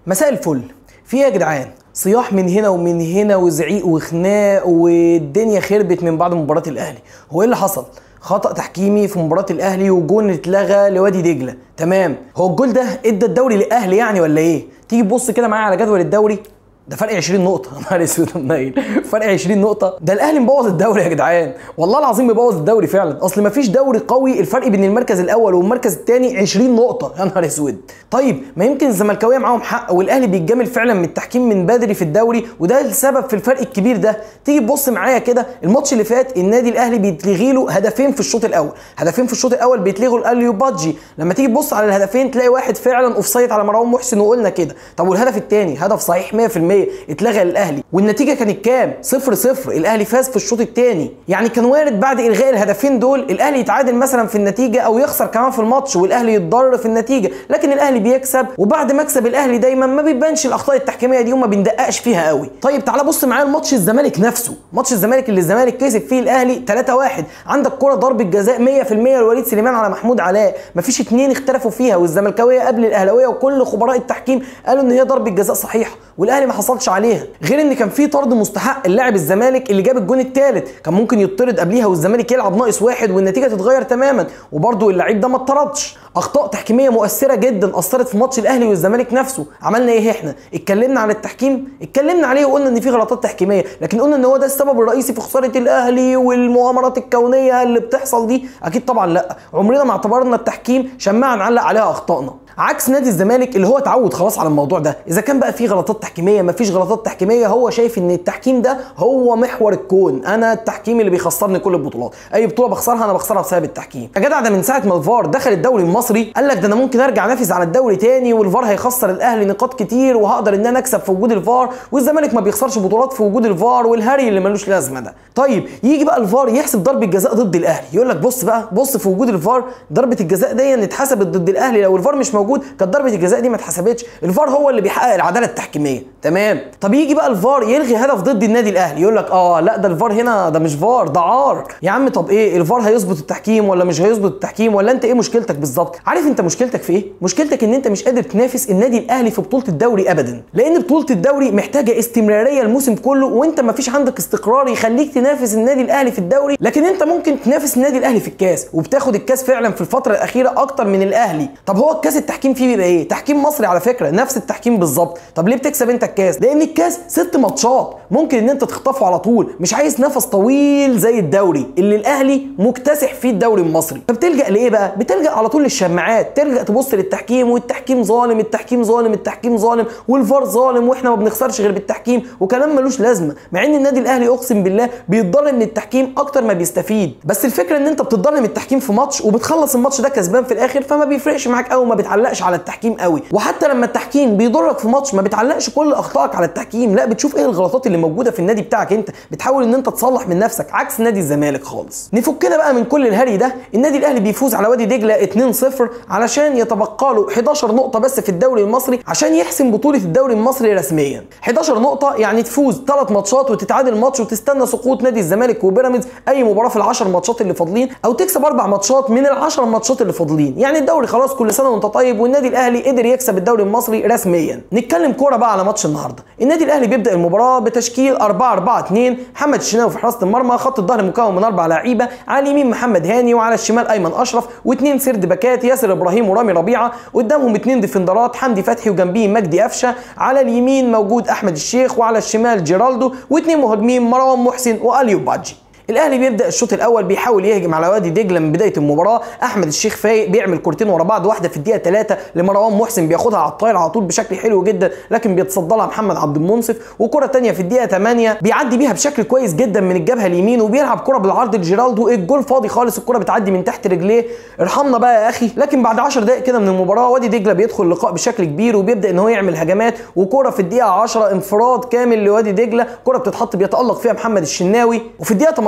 مساء الفل في ايه يا جدعان صياح من هنا ومن هنا وزعيق وخناق والدنيا خربت من بعد مباراه الاهلي هو ايه اللي حصل خطا تحكيمي في مباراه الاهلي وجون اتلغى لوادي دجله تمام هو الجول ده ادى الدوري للاهلي يعني ولا ايه تيجي تبص كده معايا على جدول الدوري ده فرق 20 نقطة يا نهار اسود منيل فرق 20 نقطة ده الأهلي مبوظ الدوري يا جدعان والله العظيم مبوظ الدوري فعلا أصل مفيش دوري قوي الفرق بين المركز الأول والمركز الثاني 20 نقطة يا نهار اسود طيب ما يمكن الزملكاوية معاهم حق والأهلي بيتجامل فعلا من التحكيم من بدري في الدوري وده السبب في الفرق الكبير ده تيجي تبص معايا كده الماتش اللي فات النادي الأهلي بيتلغي له هدفين في الشوط الأول هدفين في الشوط الأول بيتلغوا الأليو بادجي لما تيجي تبص على الهدفين تلاقي واحد فعلا اوفسايد على مروان محسن وقلنا كده طب والهدف الثاني هدف صحيح 100% اتلغى للاهلي والنتيجه كانت كام 0 0 الاهلي فاز في الشوط الثاني يعني كان وارد بعد الغاء الهدفين دول الاهلي يتعادل مثلا في النتيجه او يخسر كمان في الماتش والاهلي يتضرر في النتيجه لكن الاهلي بيكسب وبعد مكسب الاهلي دايما ما بيبانش الاخطاء التحكيميه دي وما بندققش فيها قوي طيب تعالى بص معايا الماتش الزمالك نفسه ماتش الزمالك اللي الزمالك كسب فيه الاهلي 3 1 عندك كره ضربه جزاء 100% لوليد سليمان على محمود علاء مفيش اتنين اختلفوا فيها والزملكاويه قبل الاهلاويه وكل خبراء التحكيم قالوا ان هي ضربه جزاء صحيحه والاهلي ما حصلش عليها غير ان كان في طرد مستحق اللاعب الزمالك اللي جاب الجون الثالث كان ممكن يطرد قبليها والزمالك يلعب ناقص واحد والنتيجه تتغير تماما وبرده اللعيب ده ما اتطردش اخطاء تحكيميه مؤثره جدا اثرت في ماتش الاهلي والزمالك نفسه عملنا ايه احنا اتكلمنا على التحكيم اتكلمنا عليه وقلنا ان في غلطات تحكيميه لكن قلنا ان هو ده السبب الرئيسي في خساره الاهلي والمؤامرات الكونيه اللي بتحصل دي اكيد طبعا لا عمرنا ما اعتبرنا التحكيم شماعه نعلق عليها اخطائنا عكس نادي الزمالك اللي هو اتعود خلاص على الموضوع ده اذا كان بقى في غلطات تحكيميه مفيش غلطات تحكيميه هو شايف ان التحكيم ده هو محور الكون انا التحكيم اللي بيخسرني كل البطولات اي بطوله بخسرها انا بخسرها بسبب التحكيم يا جدع ده من ساعه ما الفار دخل الدوري المصري قال لك ده انا ممكن ارجع انافس على الدوري تاني والفار هيخسر الاهلي نقاط كتير وهقدر ان انا اكسب في وجود الفار والزمالك ما بيخسرش بطولات في وجود الفار والهري اللي ملوش لازمه ده طيب يجي بقى الفار يحسب ضربه جزاء ضد الاهلي يقول لك بص بقى بص في وجود الفار ضربه الجزاء دي اتحسبت ضد الاهلي لو الفار مش موجود كانت ضربه الجزاء دي ما اتحسبتش الفار هو اللي بيحقق العداله التحكيميه تمام طب يجي بقى الفار يلغي هدف ضد النادي الاهلي يقول لك اه لا ده الفار هنا ده مش فار ده عار يا عم طب ايه الفار هيظبط التحكيم ولا مش هيظبط التحكيم ولا انت ايه مشكلتك بالظبط عارف انت مشكلتك في ايه مشكلتك ان انت مش قادر تنافس النادي الاهلي في بطوله الدوري ابدا لان بطوله الدوري محتاجه استمراريه الموسم كله وانت ما فيش عندك استقرار يخليك تنافس النادي الاهلي في الدوري لكن انت ممكن تنافس النادي الاهلي في الكاس وبتاخد الكاس فعلا في الفتره الاخيره اكتر من الاهلي طب هو الكاس التحكيم فيه بيبقى ايه تحكيم مصري على فكره نفس التحكيم بالظبط طب ليه بتكسب انت الكاس لان الكاس ست ماتشات ممكن ان انت تخطفه على طول مش عايز نفس طويل زي الدوري اللي الاهلي مكتسح فيه الدوري المصري فبتلجا لايه بقى بتلجا على طول للشماعات تلجا تبص للتحكيم والتحكيم ظالم التحكيم ظالم التحكيم ظالم والفار ظالم واحنا ما بنخسرش غير بالتحكيم وكلام ملوش لازمه مع ان النادي الاهلي اقسم بالله بيتضرر من التحكيم اكتر ما بيستفيد بس الفكره ان انت بتتضرر من التحكيم في ماتش وبتخلص الماتش ده كسبان في الاخر فما بيفرقش معاك قوي ما بتعلقش على التحكيم قوي وحتى لما التحكيم بيضرك في ماتش ما بتعلقش كل اخطائك على التحكيم لا بتشوف ايه الغلطات اللي موجوده في النادي بتاعك انت بتحاول ان انت تصلح من نفسك عكس نادي الزمالك خالص نفكنا بقى من كل الهري ده النادي الاهلي بيفوز على وادي دجله 2-0 علشان يتبقى له 11 نقطه بس في الدوري المصري عشان يحسم بطوله الدوري المصري رسميا 11 نقطه يعني تفوز 3 ماتشات وتتعادل ماتش وتستنى سقوط نادي الزمالك وبيراميدز اي مباراه في ال10 ماتشات اللي فاضلين او تكسب اربع ماتشات من ال10 ماتشات اللي فاضلين يعني الدوري خلاص كل سنه وانت طيب والنادي الاهلي قدر يكسب الدوري المصري رسميا نتكلم كوره بقى على ماتش النهارده النادي الاهلي بيبدا المباراه بتشكيل 4 4 2 محمد الشناوي في حراسه المرمى خط الظهر مكون من اربع لعيبه على اليمين محمد هاني وعلى الشمال ايمن اشرف واثنين سرد باكات ياسر ابراهيم ورامي ربيعه قدامهم اثنين ديفندرات حمدي فتحي وجنبيه مجدي قفشه على اليمين موجود احمد الشيخ وعلى الشمال جيرالدو واثنين مهاجمين مروان محسن واليو بادجي الاهلي بيبدا الشوط الاول بيحاول يهجم على وادي دجله من بدايه المباراه احمد الشيخ فايق بيعمل كورتين ورا بعض واحده في الدقيقه 3 لمروان محسن بياخدها على الطاير على طول بشكل حلو جدا لكن بيتصدى لها محمد عبد المنصف وكره ثانيه في الدقيقه 8 بيعدي بيها بشكل كويس جدا من الجبهه اليمين وبيلعب كره بالعرض لجيرالدو الجول فاضي خالص الكره بتعدي من تحت رجليه ارحمنا بقى يا اخي لكن بعد 10 دقائق كده من المباراه وادي دجله بيدخل اللقاء بشكل كبير وبيبدا ان هو يعمل هجمات وكره في الدقيقه 10 انفراد كامل لوادي دجله كره بتتحط بيتالق فيها محمد الشناوي وفي الدقيقه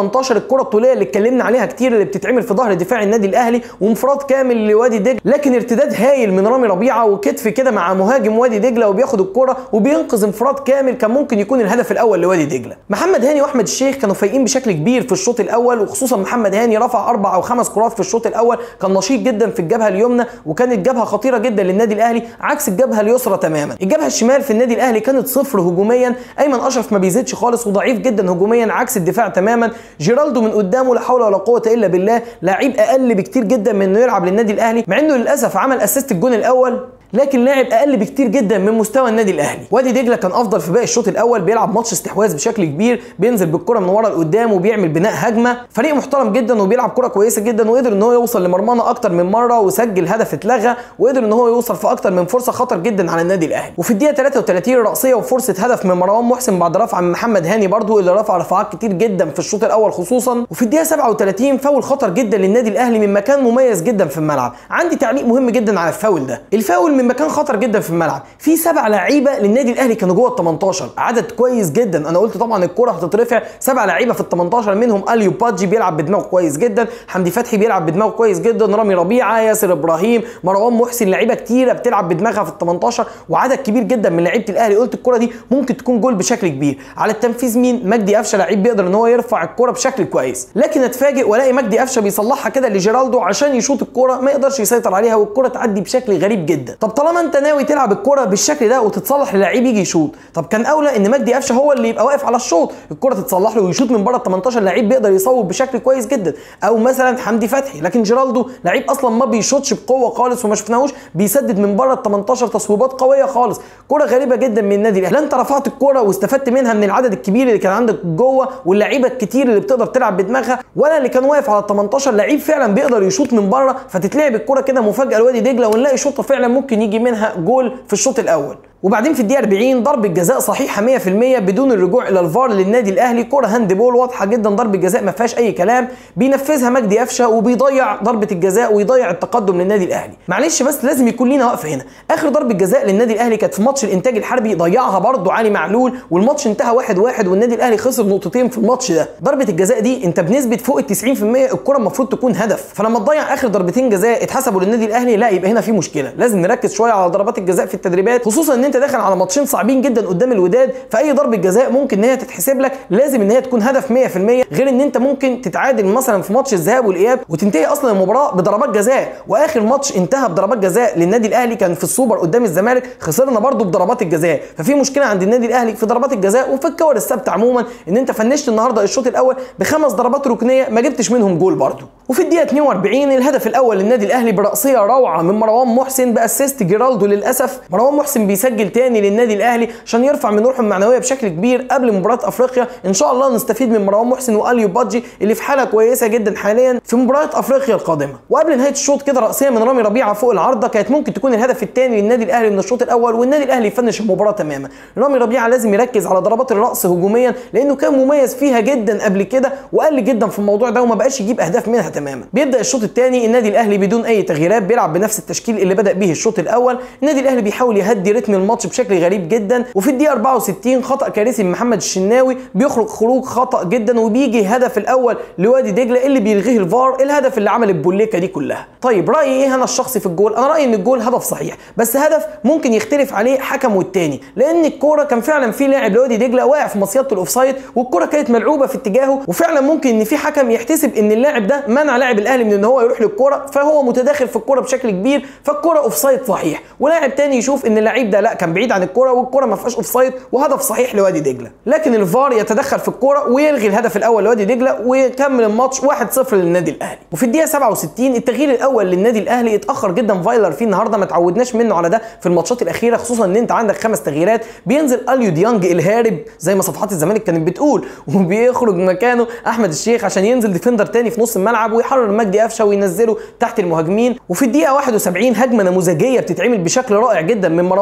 18 الكره الطوليه اللي اتكلمنا عليها كتير اللي بتتعمل في ظهر دفاع النادي الاهلي وانفراد كامل لوادي دجله لكن ارتداد هايل من رامي ربيعه وكتف كده مع مهاجم وادي دجله وبياخد الكره وبينقذ انفراد كامل كان ممكن يكون الهدف الاول لوادي دجله محمد هاني واحمد الشيخ كانوا فايقين بشكل كبير في الشوط الاول وخصوصا محمد هاني رفع اربع او خمس كرات في الشوط الاول كان نشيط جدا في الجبهه اليمنى وكانت جبهه خطيره جدا للنادي الاهلي عكس الجبهه اليسرى تماما الجبهه الشمال في النادي الاهلي كانت صفر هجوميا ايمن اشرف ما بيزيدش خالص وضعيف جدا هجوميا عكس الدفاع تماما جيرالدو من قدامه لا حول ولا قوه الا بالله لاعب اقل بكتير جدا من انه يلعب للنادي الاهلي مع انه للاسف عمل اسيست الجون الاول لكن لاعب اقل بكتير جدا من مستوى النادي الاهلي وادي دجله كان افضل في باقي الشوط الاول بيلعب ماتش استحواذ بشكل كبير بينزل بالكره من ورا لقدام وبيعمل بناء هجمه فريق محترم جدا وبيلعب كره كويسه جدا وقدر ان هو يوصل لمرمانا اكتر من مره وسجل هدف اتلغى وقدر ان هو يوصل في اكتر من فرصه خطر جدا على النادي الاهلي وفي الدقيقه 33 راسيه وفرصه هدف من مروان محسن بعد رفعه من محمد هاني برضو اللي رفع رفعات كتير جدا في الشوط الاول خصوصا وفي الدقيقه 37 فاول خطر جدا للنادي الاهلي من مكان مميز جدا في الملعب عندي تعليق مهم جدا على الفاول ده الفاول من مكان خطر جدا في الملعب في سبع لعيبه للنادي الاهلي كانوا جوه ال 18 عدد كويس جدا انا قلت طبعا الكره هتترفع سبع لعيبه في ال 18 منهم اليو بادجي بيلعب بدماغه كويس جدا حمدي فتحي بيلعب بدماغه كويس جدا رامي ربيعه ياسر ابراهيم مروان محسن لعيبه كتيره بتلعب بدماغها في ال 18 وعدد كبير جدا من لعيبه الاهلي قلت الكره دي ممكن تكون جول بشكل كبير على التنفيذ مين مجدي قفشه لعيب بيقدر ان هو يرفع الكره بشكل كويس لكن اتفاجئ والاقي مجدي قفشه بيصلحها كده لجيرالدو عشان يشوط الكره ما يقدرش يسيطر عليها والكره تعدي بشكل غريب جدا طب طالما انت ناوي تلعب الكره بالشكل ده وتتصلح للعيب يجي يشوط طب كان اولى ان مجدي قفشه هو اللي يبقى واقف على الشوط الكره تتصلح له ويشوط من بره ال 18 لعيب بيقدر يصوب بشكل كويس جدا او مثلا حمدي فتحي لكن جيرالدو لعيب اصلا ما بيشوطش بقوه خالص وما شفناهوش بيسدد من بره ال 18 تصويبات قويه خالص كره غريبه جدا من النادي الاهلي لا انت رفعت الكره واستفدت منها من العدد الكبير اللي كان عندك جوه واللعيبه الكتير اللي بتقدر تلعب بدماغها ولا اللي كان واقف على ال 18 لعيب فعلا بيقدر يشوط من بره فتتلعب الكره كده مفاجاه لوادي دجله ونلاقي شوطه فعلا ممكن يجي منها جول في الشوط الاول وبعدين في الدقيقه 40 ضربه جزاء صحيحه 100% بدون الرجوع الى الفار للنادي الاهلي كره هاند بول واضحه جدا ضربه جزاء ما فيهاش اي كلام بينفذها مجدي قفشه وبيضيع ضربه الجزاء ويضيع التقدم للنادي الاهلي معلش بس لازم يكون لينا وقفه هنا اخر ضربه جزاء للنادي الاهلي كانت في ماتش الانتاج الحربي ضيعها برضه علي معلول والماتش انتهى 1-1 واحد واحد والنادي الاهلي خسر نقطتين في الماتش ده ضربه الجزاء دي انت بنسبه فوق ال 90% الكره المفروض تكون هدف فلما تضيع اخر ضربتين جزاء اتحسبوا للنادي الاهلي لا يبقى هنا في مشكله لازم نركز شويه على ضربات الجزاء في التدريبات خصوصا ان انت داخل على ماتشين صعبين جدا قدام الوداد فاي ضربه جزاء ممكن ان هي تتحسب لك لازم ان هي تكون هدف 100% غير ان انت ممكن تتعادل مثلا في ماتش الذهاب والاياب وتنتهي اصلا المباراه بضربات جزاء واخر ماتش انتهى بضربات جزاء للنادي الاهلي كان في السوبر قدام الزمالك خسرنا برده بضربات الجزاء ففي مشكله عند النادي الاهلي في ضربات الجزاء وفي الكور الثابته عموما ان انت فنشت النهارده الشوط الاول بخمس ضربات ركنيه ما جبتش منهم جول برده وفي الدقيقه 42 الهدف الاول للنادي الاهلي براسيه روعه من مروان محسن باسيست جيرالدو للاسف مروان محسن بيسجل تاني للنادي الاهلي عشان يرفع من روحه المعنويه بشكل كبير قبل مباراه افريقيا ان شاء الله نستفيد من مروان محسن واليو بادجي اللي في حاله كويسه جدا حاليا في مباراه افريقيا القادمه وقبل نهايه الشوط كده راسيه من رامي ربيعه فوق العارضه كانت ممكن تكون الهدف الثاني للنادي الاهلي من الشوط الاول والنادي الاهلي يفنش المباراه تماما رامي ربيعه لازم يركز على ضربات الراس هجوميا لانه كان مميز فيها جدا قبل كده وقل جدا في الموضوع ده وما بقاش يجيب اهداف منها تماما بيبدا الشوط الثاني النادي الاهلي بدون اي تغييرات بيلعب بنفس التشكيل اللي بدا به الشوط الاول النادي الاهلي بيحاول يهدي رتم الماتش بشكل غريب جدا وفي الدقيقه 64 خطا كارثي من محمد الشناوي بيخرج خروج خطا جدا وبيجي الهدف الاول لوادي دجله اللي بيلغيه الفار الهدف اللي عمل البوليكه دي كلها طيب رايي ايه انا الشخصي في الجول انا رايي ان الجول هدف صحيح بس هدف ممكن يختلف عليه حكم والتاني لان الكوره كان فعلا في لاعب لوادي دجله واقع في مصيده الاوفسايد والكوره كانت ملعوبه في اتجاهه وفعلا ممكن ان في حكم يحتسب ان اللاعب ده منع لاعب الاهلي من ان هو يروح للكوره فهو متداخل في الكوره بشكل كبير فالكوره اوفسايد صحيح ولاعب تاني يشوف ان اللعيب ده لا كان بعيد عن الكوره والكوره ما فيهاش اوفسايد وهدف صحيح لوادي دجله لكن الفار يتدخل في الكوره ويلغي الهدف الاول لوادي دجله ويكمل الماتش 1-0 للنادي الاهلي وفي الدقيقه 67 التغيير الاول للنادي الاهلي اتاخر جدا فايلر فيه النهارده ما تعودناش منه على ده في الماتشات الاخيره خصوصا ان انت عندك خمس تغييرات بينزل اليو ديانج الهارب زي ما صفحات الزمالك كانت بتقول وبيخرج مكانه احمد الشيخ عشان ينزل ديفندر تاني في نص الملعب ويحرر مجدي قفشه وينزله تحت المهاجمين وفي الدقيقه 71 هجمه نموذجيه بتتعمل بشكل رائع جدا من مروان محسن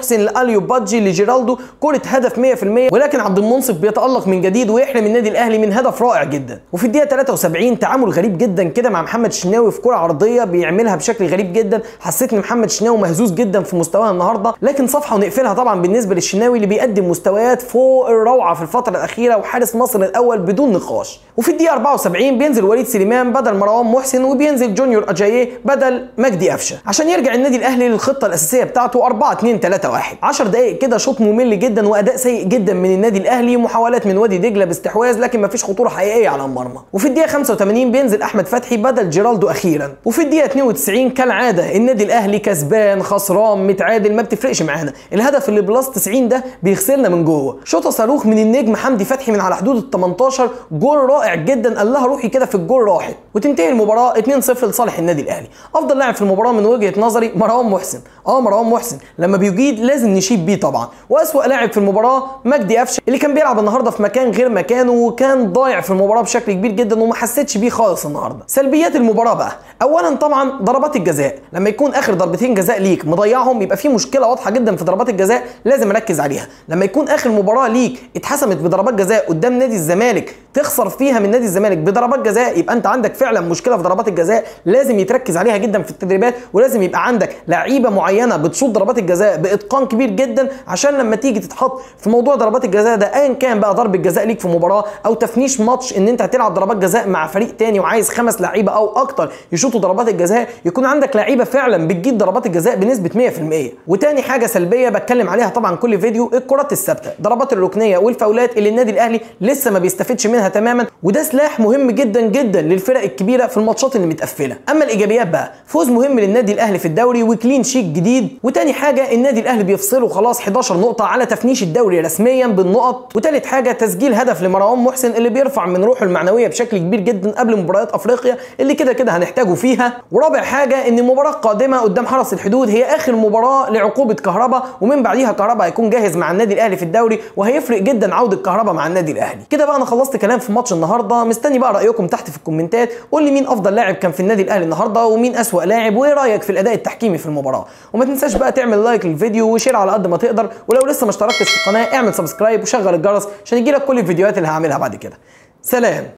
محسن لاليو بادجي لجيرالدو كره هدف 100% ولكن عبد المنصف بيتالق من جديد ويحرم النادي الاهلي من هدف رائع جدا وفي الدقيقه 73 تعامل غريب جدا كده مع محمد الشناوي في كره عرضيه بيعملها بشكل غريب جدا حسيت ان محمد الشناوي مهزوز جدا في مستواه النهارده لكن صفحه ونقفلها طبعا بالنسبه للشناوي اللي بيقدم مستويات فوق الروعه في الفتره الاخيره وحارس مصر الاول بدون نقاش وفي الدقيقه 74 بينزل وليد سليمان بدل مروان محسن وبينزل جونيور اجاييه بدل مجدي قفشه عشان يرجع النادي الاهلي للخطه الاساسيه بتاعته 4 2 3 1 10 دقائق كده شوط ممل جدا واداء سيء جدا من النادي الاهلي ومحاولات من وادي دجله باستحواذ لكن مفيش خطوره حقيقيه على المرمى وفي الدقيقه 85 بينزل احمد فتحي بدل جيرالدو اخيرا وفي الدقيقه 92 كالعاده النادي الاهلي كسبان خسران متعادل ما بتفرقش معانا الهدف اللي بلس 90 ده بيغسلنا من جوه شوطه صاروخ من النجم حمدي فتحي من على حدود ال 18 جول رائع جدا قال لها روحي كده في الجول راحت وتنتهي المباراه 2-0 لصالح النادي الاهلي افضل لاعب في المباراه من وجهه نظري مروان محسن اه مروان محسن لما بيجيد لازم نشيد بيه طبعا واسوا لاعب في المباراه مجدي قفشه اللي كان بيلعب النهارده في مكان غير مكانه وكان ضايع في المباراه بشكل كبير جدا وما حسيتش بيه خالص النهارده سلبيات المباراه بقى اولا طبعا ضربات الجزاء لما يكون اخر ضربتين جزاء ليك مضيعهم يبقى في مشكله واضحه جدا في ضربات الجزاء لازم اركز عليها لما يكون اخر مباراه ليك اتحسمت بضربات جزاء قدام نادي الزمالك تخسر فيها من نادي الزمالك بضربات جزاء يبقى انت عندك فعلا مشكله في ضربات الجزاء لازم يتركز عليها جدا في التدريبات ولازم يبقى عندك لعيبه معينه بتشوط ضربات الجزاء باتقان كبير جدا عشان لما تيجي تتحط في موضوع ضربات الجزاء ده ايا كان بقى ضربه جزاء ليك في مباراه او تفنيش ماتش ان انت هتلعب ضربات جزاء مع فريق تاني وعايز خمس لعيبه او اكتر يشوطوا ضربات الجزاء يكون عندك لعيبه فعلا بتجيب ضربات الجزاء بنسبه 100% وتاني حاجه سلبيه بتكلم عليها طبعا كل فيديو الكرات الثابته ضربات الركنيه والفاولات اللي النادي الاهلي لسه ما بيستفدش منها تماما وده سلاح مهم جدا جدا للفرق الكبيره في الماتشات اللي متقفله اما الايجابيات بقى فوز مهم للنادي الاهلي في الدوري وكلين شيك جديد وتاني حاجه النادي الاهلي بيفصله خلاص 11 نقطه على تفنيش الدوري رسميا بالنقط وتالت حاجه تسجيل هدف لمروان محسن اللي بيرفع من روحه المعنويه بشكل كبير جدا قبل مباريات افريقيا اللي كده كده هنحتاجه فيها ورابع حاجه ان المباراه القادمه قدام حرس الحدود هي اخر مباراه لعقوبه كهربا ومن بعديها كهربا هيكون جاهز مع النادي الاهلي في الدوري وهيفرق جدا عوده كهربا مع النادي الاهلي كده بقى انا خلصت كلام في ماتش النهارده مستني بقى رايكم تحت في الكومنتات قول لي مين افضل لاعب كان في النادي الاهلي النهارده ومين اسوا لاعب وايه رايك في الاداء التحكيمي في المباراه وما تنساش بقى تعمل لايك للفيديو وشير على قد ما تقدر ولو لسه ما اشتركتش في القناه اعمل سبسكرايب وشغل الجرس عشان يجيلك كل الفيديوهات اللي هعملها بعد كده سلام